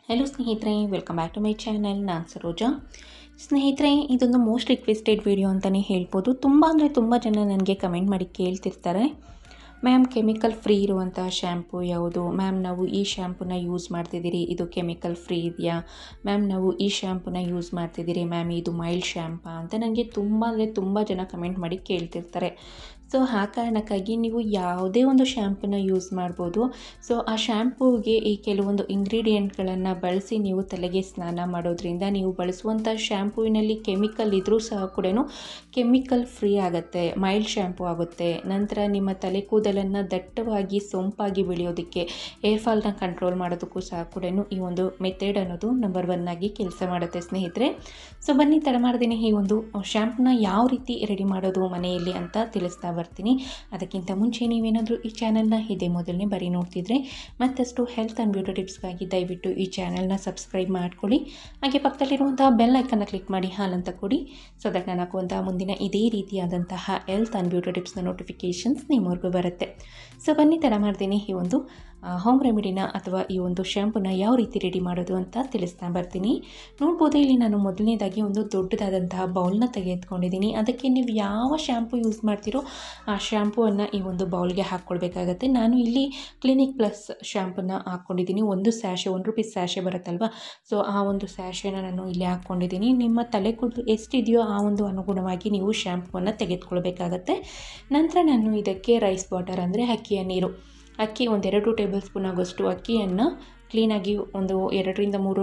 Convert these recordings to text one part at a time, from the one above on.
hello ಸ್ನೇಹಿತರೆ welcome back to my channel ನಾನು ಸರೋಜಾ ಸ್ನೇಹಿತರೆ ಇದೊಂದು ಮೋಸ್ಟ್ ರಿಕ್ವೆಸ್ಟೆಡ್ ವಿಡಿಯೋ ಅಂತಲೇ ಹೇಳ್ಬೋದು ತುಂಬ ಅಂದರೆ ತುಂಬ ಜನ ನನಗೆ ಕಮೆಂಟ್ ಮಾಡಿ ಕೇಳ್ತಿರ್ತಾರೆ ಮ್ಯಾಮ್ ಕೆಮಿಕಲ್ ಫ್ರೀ ಇರುವಂಥ ಶ್ಯಾಂಪು ಯಾವುದು ಮ್ಯಾಮ್ ನಾವು ಈ ಶ್ಯಾಂಪೂನ ಯೂಸ್ ಮಾಡ್ತಿದ್ದೀರಿ ಇದು ಕೆಮಿಕಲ್ ಫ್ರೀ ಇದೆಯಾ ಮ್ಯಾಮ್ ನಾವು ಈ ಶ್ಯಾಂಪೂನ ಯೂಸ್ ಮಾಡ್ತಿದ್ದೀರಿ ಮ್ಯಾಮ್ ಇದು ಮೈಲ್ಡ್ ಶ್ಯಾಂಪಾ ಅಂತ ನನಗೆ ತುಂಬ ಅಂದರೆ ತುಂಬ ಜನ ಕಮೆಂಟ್ ಮಾಡಿ ಕೇಳ್ತಿರ್ತಾರೆ ಸೊ ಆ ಕಾರಣಕ್ಕಾಗಿ ನೀವು ಯಾವುದೇ ಒಂದು ಶ್ಯಾಂಪೂನ ಯೂಸ್ ಮಾಡ್ಬೋದು ಸೊ ಆ ಶ್ಯಾಂಪೂಗೆ ಈ ಕೆಲವೊಂದು ಇಂಗ್ರೀಡಿಯೆಂಟ್ಗಳನ್ನು ಬಳಸಿ ನೀವು ತಲೆಗೆ ಸ್ನಾನ ಮಾಡೋದ್ರಿಂದ ನೀವು ಬಳಸುವಂಥ ಶ್ಯಾಂಪೂವಿನಲ್ಲಿ ಕೆಮಿಕಲ್ ಇದ್ದರೂ ಸಹ ಕೂಡ ಕೆಮಿಕಲ್ ಫ್ರೀ ಆಗುತ್ತೆ ಮೈಲ್ಡ್ ಶ್ಯಾಂಪೂ ಆಗುತ್ತೆ ನಂತರ ನಿಮ್ಮ ತಲೆ ಕೂದಲನ್ನು ದಟ್ಟವಾಗಿ ಸೊಂಪಾಗಿ ಬೆಳೆಯೋದಕ್ಕೆ ಏರ್ ಫಾಲ್ನ ಕಂಟ್ರೋಲ್ ಮಾಡೋದಕ್ಕೂ ಸಹ ಕೂಡ ಈ ಒಂದು ಮೆಥಡ್ ಅನ್ನೋದು ನಂಬರ್ ಒನ್ ಆಗಿ ಕೆಲಸ ಮಾಡುತ್ತೆ ಸ್ನೇಹಿತರೆ ಸೊ ಬನ್ನಿ ತಡ ಮಾಡ್ದೇನೆ ಈ ಒಂದು ಶ್ಯಾಂಪೂನ ಯಾವ ರೀತಿ ರೆಡಿ ಮಾಡೋದು ಮನೆಯಲ್ಲಿ ಅಂತ ತಿಳಿಸ್ತಾ ಬರ್ತೀನಿ ಅದಕ್ಕಿಂತ ಮುಂಚೆ ನೀವೇನಾದರೂ ಈ ಚಾನಲ್ನ ಇದೇ ಮೊದಲನೇ ಬರೀ ನೋಡ್ತಿದ್ರೆ ಮತ್ತಷ್ಟು ಹೆಲ್ತ್ ಆ್ಯಂಡ್ ಬ್ಯೂಟಿ ಟಿಪ್ಸ್ಗಾಗಿ ದಯವಿಟ್ಟು ಈ ಚಾನಲ್ನ ಸಬ್ಸ್ಕ್ರೈಬ್ ಮಾಡ್ಕೊಳ್ಳಿ ಹಾಗೆ ಪಕ್ಕದಲ್ಲಿರುವಂತಹ ಬೆಲ್ ಐಕನ್ನ ಕ್ಲಿಕ್ ಮಾಡಿ ಹಾಲಂತ ಕೊಡಿ ಸೊ ದಟ್ ನಾನು ಹಾಕುವಂತಹ ಮುಂದಿನ ಇದೇ ರೀತಿಯಾದಂತಹ ಹೆಲ್ತ್ ಆ್ಯಂಡ್ ಬ್ಯೂಟಿ ಟಿಪ್ಸ್ನ ನೋಟಿಫಿಕೇಷನ್ಸ್ ನಿಮ್ಮವರೆಗೂ ಬರುತ್ತೆ ಸೊ ಬನ್ನಿ ತಡ ಮಾಡ್ತೀನಿ ಈ ಒಂದು ಹೋಮ್ ರೆಮಿಡಿನ ಅಥವಾ ಈ ಒಂದು ಶ್ಯಾಂಪೂನ ಯಾವ ರೀತಿ ರೆಡಿ ಮಾಡೋದು ಅಂತ ತಿಳಿಸ್ತಾ ಬರ್ತೀನಿ ನೋಡ್ಬೋದು ಇಲ್ಲಿ ನಾನು ಮೊದಲನೇದಾಗಿ ಒಂದು ದೊಡ್ಡದಾದಂತಹ ಬೌಲ್ನ ತೆಗೆದುಕೊಂಡಿದ್ದೀನಿ ಅದಕ್ಕೆ ನೀವು ಯಾವ ಶ್ಯಾಂಪು ಯೂಸ್ ಮಾಡ್ತೀರೋ ಆ ಶ್ಯಾಂಪೂವನ್ನು ಈ ಒಂದು ಬೌಲ್ಗೆ ಹಾಕ್ಕೊಳ್ಬೇಕಾಗತ್ತೆ ನಾನು ಇಲ್ಲಿ ಕ್ಲಿನಿಕ್ ಪ್ಲಸ್ ಶ್ಯಾಂಪೂನ ಹಾಕ್ಕೊಂಡಿದ್ದೀನಿ ಒಂದು ಸ್ಯಾಶೆ ಒಂದು ರುಪೀಸ್ ಸ್ಯಾಶೆ ಬರುತ್ತಲ್ವ ಸೊ ಆ ಒಂದು ಸ್ಯಾಶೆನ ನಾನು ಇಲ್ಲಿ ಹಾಕ್ಕೊಂಡಿದ್ದೀನಿ ನಿಮ್ಮ ತಲೆ ಕೂದಲು ಎಷ್ಟಿದೆಯೋ ಆ ಒಂದು ಅನುಗುಣವಾಗಿ ನೀವು ಶ್ಯಾಂಪೂವನ್ನು ತೆಗೆದುಕೊಳ್ಬೇಕಾಗತ್ತೆ ನಂತರ ನಾನು ಇದಕ್ಕೆ ರೈಸ್ ವಾಟರ್ ಅಂದರೆ ಅಕ್ಕಿಯ ನೀರು ಅಕ್ಕಿ ಒಂದೆರಡು ಟೇಬಲ್ ಸ್ಪೂನ್ ಆಗೋಷ್ಟು ಅಕ್ಕಿಯನ್ನು ಕ್ಲೀನಾಗಿ ಒಂದು ಎರಡರಿಂದ ಮೂರು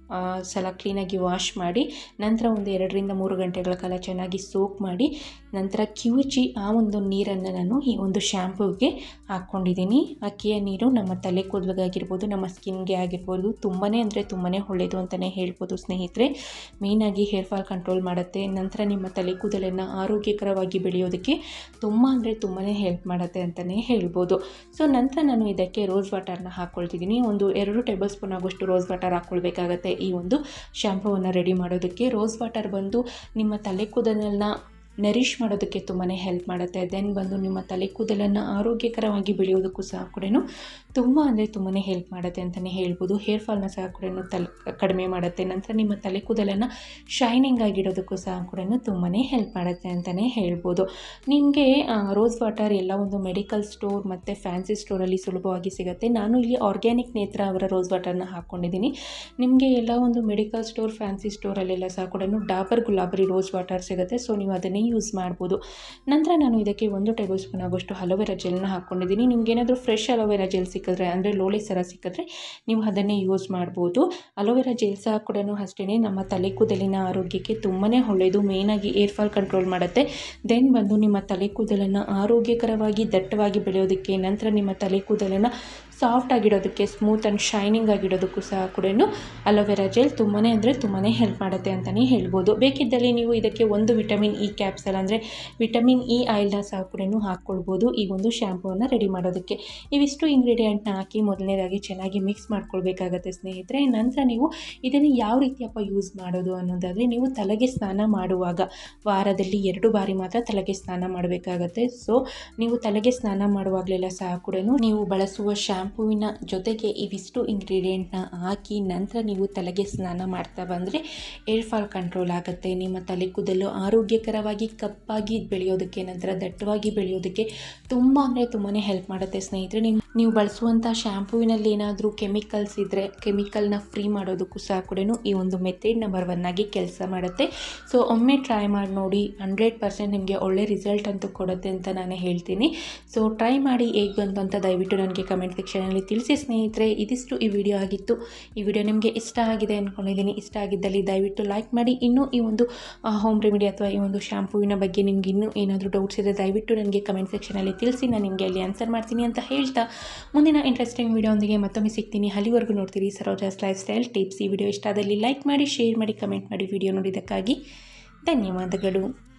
ಸಲ ಕ್ಲೀನಾಗಿ ವಾಶ್ ಮಾಡಿ ನಂತರ ಒಂದು ಎರಡರಿಂದ ಮೂರು ಗಂಟೆಗಳ ಕಾಲ ಚೆನ್ನಾಗಿ ಸೋಕ್ ಮಾಡಿ ನಂತರ ಕಿವುಚಿ ಆ ಒಂದು ನೀರನ್ನು ನಾನು ಈ ಒಂದು ಶ್ಯಾಂಪೂಗೆ ಹಾಕ್ಕೊಂಡಿದ್ದೀನಿ ಅಕ್ಕಿಯ ನೀರು ನಮ್ಮ ತಲೆ ಕೂದಲಿಗಾಗಿರ್ಬೋದು ನಮ್ಮ ಸ್ಕಿನ್ಗೆ ಆಗಿರ್ಬೋದು ತುಂಬಾ ಅಂದರೆ ತುಂಬಾ ಒಳ್ಳೆಯದು ಅಂತಲೇ ಹೇಳ್ಬೋದು ಸ್ನೇಹಿತರೆ ಮೇಯ್ನಾಗಿ ಹೇರ್ ಫಾಲ್ ಕಂಟ್ರೋಲ್ ಮಾಡುತ್ತೆ ನಂತರ ನಿಮ್ಮ ತಲೆ ಕೂದಲನ್ನು ಆರೋಗ್ಯಕರವಾಗಿ ಬೆಳೆಯೋದಕ್ಕೆ ತುಂಬ ಅಂದರೆ ತುಂಬಾ ಹೆಲ್ಪ್ ಮಾಡುತ್ತೆ ಅಂತಲೇ ಹೇಳ್ಬೋದು ಸೊ ನಂತರ ನಾನು ಇದಕ್ಕೆ ರೋಸ್ ವಾಟರ್ನ ಹಾಕ್ಕೊಳ್ತಿದ್ದೀನಿ ಒಂದು ಎರಡು ಟೇಬಲ್ ಸ್ಪೂನ್ ಆಗೋಷ್ಟು ರೋಸ್ ವಾಟರ್ ಹಾಕ್ಕೊಳ್ಬೇಕಾಗತ್ತೆ ಈ ಒಂದು ಶ್ಯಾಂಪೂವನ್ನು ರೆಡಿ ಮಾಡೋದಕ್ಕೆ ರೋಸ್ ವಾಟರ್ ಬಂದು ನಿಮ್ಮ ತಲೆ ಕೂದಲನ್ನು ನರಿಷ್ ಮಾಡೋದಕ್ಕೆ ತುಂಬಾ ಹೆಲ್ಪ್ ಮಾಡುತ್ತೆ ದೆನ್ ಬಂದು ನಿಮ್ಮ ತಲೆ ಕೂದಲನ್ನು ಆರೋಗ್ಯಕರವಾಗಿ ಬೆಳೆಯೋದಕ್ಕೂ ಸಹ ಕೂಡ ತುಂಬ ಅಂದರೆ ತುಂಬಾ ಹೆಲ್ಪ್ ಮಾಡುತ್ತೆ ಅಂತಲೇ ಹೇಳ್ಬೋದು ಹೇರ್ ಫಾಲ್ನ ಸಹ ಕೂಡ ತಲೆ ಕಡಿಮೆ ಮಾಡುತ್ತೆ ನಂತರ ನಿಮ್ಮ ತಲೆ ಕೂದಲನ್ನು ಶೈನಿಂಗ್ ಆಗಿಡೋದಕ್ಕೂ ಸಹ ಕೂಡ ತುಂಬಾ ಹೆಲ್ಪ್ ಮಾಡುತ್ತೆ ಅಂತಲೇ ಹೇಳ್ಬೋದು ನಿಮಗೆ ರೋಸ್ ವಾಟರ್ ಎಲ್ಲ ಒಂದು ಮೆಡಿಕಲ್ ಸ್ಟೋರ್ ಮತ್ತು ಫ್ಯಾನ್ಸಿ ಸ್ಟೋರಲ್ಲಿ ಸುಲಭವಾಗಿ ಸಿಗುತ್ತೆ ನಾನು ಇಲ್ಲಿ ಆರ್ಗ್ಯಾನಿಕ್ ನೇತ್ರ ಅವರ ರೋಸ್ ವಾಟರ್ನ ಹಾಕ್ಕೊಂಡಿದ್ದೀನಿ ನಿಮಗೆ ಎಲ್ಲ ಒಂದು ಮೆಡಿಕಲ್ ಸ್ಟೋರ್ ಫ್ಯಾನ್ಸಿ ಸ್ಟೋರಲ್ಲೆಲ್ಲ ಸಹ ಕೂಡ ಡಾಬರ್ ಗುಲಾಬರಿ ರೋಸ್ ವಾಟರ್ ಸಿಗುತ್ತೆ ಸೊ ನೀವು ಅದನ್ನೇ ಯೂಸ್ ಮಾಡ್ಬೋದು ನಂತರ ನಾನು ಇದಕ್ಕೆ ಒಂದು ಟೇಬಲ್ ಸ್ಪೂನ್ ಆಗೋಷ್ಟು ಅಲೋವೆರಾ ಜೆಲ್ನ ಹಾಕ್ಕೊಂಡಿದ್ದೀನಿ ನಿಮ್ಗೇನಾದರೂ ಫ್ರೆಶ್ ಅಲೋವೆರಾ ಜೆಲ್ ಸಿಕ್ಕಿದ್ರೆ ಅಂದರೆ ಲೋಳೆ ಸರ ಸಿಕ್ಕಿದ್ರೆ ನೀವು ಅದನ್ನೇ ಯೂಸ್ ಮಾಡ್ಬೋದು ಅಲೋವೆರಾ ಜೆಲ್ ಸಹ ಕೂಡ ಅಷ್ಟೇ ನಮ್ಮ ತಲೆ ಕೂದಲಿನ ಆರೋಗ್ಯಕ್ಕೆ ತುಂಬಾ ಒಳ್ಳೆಯದು ಮೇಯ್ನಾಗಿ ಏರ್ ಫಾಲ್ ಕಂಟ್ರೋಲ್ ಮಾಡುತ್ತೆ ದೆನ್ ಬಂದು ನಿಮ್ಮ ತಲೆ ಕೂದಲನ್ನು ಆರೋಗ್ಯಕರವಾಗಿ ದಟ್ಟವಾಗಿ ಬೆಳೆಯೋದಕ್ಕೆ ನಂತರ ನಿಮ್ಮ ತಲೆ ಕೂದಲನ್ನು ಸಾಫ್ಟ್ ಆಗಿಡೋದಕ್ಕೆ ಸ್ಮೂತ್ ಆ್ಯಂಡ್ ಶೈನಿಂಗ್ ಆಗಿಡೋದಕ್ಕೂ ಸಹ ಕೂಡ ಅಲೋವೆರಾ ಜೆಲ್ ತುಂಬಾ ಅಂದರೆ ತುಂಬಾ ಹೆಲ್ಪ್ ಮಾಡುತ್ತೆ ಅಂತಲೇ ಹೇಳ್ಬೋದು ಬೇಕಿದ್ದಲ್ಲಿ ನೀವು ಇದಕ್ಕೆ ಒಂದು ವಿಟಮಿನ್ ಇ ಕ್ಯಾಪ್ಸಲ್ ಅಂದರೆ ವಿಟಮಿನ್ ಇ ಆಯಿಲ್ನ ಸಹ ಕೂಡ ಹಾಕ್ಕೊಳ್ಬೋದು ಈ ಒಂದು ಶ್ಯಾಂಪೂವನ್ನು ರೆಡಿ ಮಾಡೋದಕ್ಕೆ ಇವಿಷ್ಟು ಇಂಗ್ರೀಡಿಯೆಂಟ್ನ ಹಾಕಿ ಮೊದಲನೇದಾಗಿ ಚೆನ್ನಾಗಿ ಮಿಕ್ಸ್ ಮಾಡ್ಕೊಳ್ಬೇಕಾಗತ್ತೆ ಸ್ನೇಹಿತರೆ ನಂತರ ನೀವು ಇದನ್ನು ಯಾವ ರೀತಿಯಪ್ಪ ಯೂಸ್ ಮಾಡೋದು ಅನ್ನೋದಾದರೆ ನೀವು ತಲೆಗೆ ಸ್ನಾನ ಮಾಡುವಾಗ ವಾರದಲ್ಲಿ ಎರಡು ಬಾರಿ ಮಾತ್ರ ತಲೆಗೆ ಸ್ನಾನ ಮಾಡಬೇಕಾಗತ್ತೆ ಸೊ ನೀವು ತಲೆಗೆ ಸ್ನಾನ ಮಾಡುವಾಗಲೆಲ್ಲ ಸಹ ಕೂಡ ನೀವು ಬಳಸುವ ಶ್ಯಾಂಪೂವಿನ ಜೊತೆಗೆ ಇವಿಷ್ಟು ಇಂಗ್ರೀಡಿಯೆಂಟ್ನ ಹಾಕಿ ನಂತರ ನೀವು ತಲೆಗೆ ಸ್ನಾನ ಮಾಡ್ತಾ ಬಂದರೆ ಏರ್ ಫಾಲ್ ಕಂಟ್ರೋಲ್ ಆಗುತ್ತೆ ನಿಮ್ಮ ತಲೆ ಕೂದಲು ಆರೋಗ್ಯಕರವಾಗಿ ಕಪ್ಪಾಗಿ ಬೆಳೆಯೋದಕ್ಕೆ ನಂತರ ದಟ್ಟವಾಗಿ ಬೆಳೆಯೋದಕ್ಕೆ ತುಂಬ ಅಂದರೆ ತುಂಬಾ ಹೆಲ್ಪ್ ಮಾಡುತ್ತೆ ಸ್ನೇಹಿತರೆ ನೀವು ನೀವು ಬಳಸುವಂಥ ಶ್ಯಾಂಪೂವಿನಲ್ಲಿ ಏನಾದರೂ ಕೆಮಿಕಲ್ಸ್ ಇದ್ದರೆ ಕೆಮಿಕಲ್ನ ಫ್ರೀ ಮಾಡೋದಕ್ಕೂ ಸಹ ಕೂಡ ಈ ಒಂದು ಮೆಥಡ್ ನಂಬರ್ ಒನ್ ಆಗಿ ಕೆಲಸ ಮಾಡುತ್ತೆ ಸೊ ಒಮ್ಮೆ ಟ್ರೈ ಮಾಡಿ ನೋಡಿ ಹಂಡ್ರೆಡ್ ಪರ್ಸೆಂಟ್ ನಿಮಗೆ ಒಳ್ಳೆ ರಿಸಲ್ಟ್ ಅಂತೂ ಕೊಡುತ್ತೆ ಅಂತ ನಾನು ಹೇಳ್ತೀನಿ ಸೊ ಟ್ರೈ ಮಾಡಿ ಹೇಗೆ ಬಂತು ಅಂತ ದಯವಿಟ್ಟು ನನಗೆ ಕಮೆಂಟ್ ಸೆಕ್ಷನಲ್ಲಿ ತಿಳಿಸಿ ಸ್ನೇಹಿತರೆ ಇದಿಷ್ಟು ಈ ವಿಡಿಯೋ ಆಗಿತ್ತು ಈ ವಿಡಿಯೋ ನಿಮಗೆ ಇಷ್ಟ ಆಗಿದೆ ಅಂದ್ಕೊಂಡಿದ್ದೀನಿ ಇಷ್ಟ ಆಗಿದ್ದಲ್ಲಿ ದಯವಿಟ್ಟು ಲೈಕ್ ಮಾಡಿ ಇನ್ನೂ ಈ ಒಂದು ಹೋಮ್ ರೆಮಿಡಿ ಅಥವಾ ಈ ಒಂದು ಶ್ಯಾಂಪೂವಿನ ಬಗ್ಗೆ ನಿಮ್ಗೆ ಇನ್ನೂ ಏನಾದರೂ ಡೌಟ್ಸ್ ಇದೆ ದಯವಿಟ್ಟು ನನಗೆ ಕಮೆಂಟ್ ಸೆಕ್ಷನಲ್ಲಿ ತಿಳಿಸಿ ನಾನು ನಿಮಗೆ ಅಲ್ಲಿ ಆನ್ಸರ್ ಮಾಡ್ತೀನಿ ಅಂತ ಹೇಳ್ತಾ ಮುಂದಿನ ಇಂಟ್ರೆಸ್ಟಿಂಗ್ ವಿಡಿಯೋಂದಿಗೆ ಮತ್ತೊಮ್ಮೆ ಸಿಗ್ತೀನಿ ಅಲ್ಲಿವರೆಗೂ ನೋಡ್ತೀರಿ ಸರೋಜಾಸ್ ಲೈಫ್ ಸ್ಟೈಲ್ ಟಿಪ್ಸ್ ಈ ವಿಡಿಯೋ ಇಷ್ಟ ಆದಲ್ಲಿ ಲೈಕ್ ಮಾಡಿ ಶೇರ್ ಮಾಡಿ ಕಮೆಂಟ್ ಮಾಡಿ ವಿಡಿಯೋ ನೋಡಿದ್ದಕ್ಕಾಗಿ ಧನ್ಯವಾದಗಳು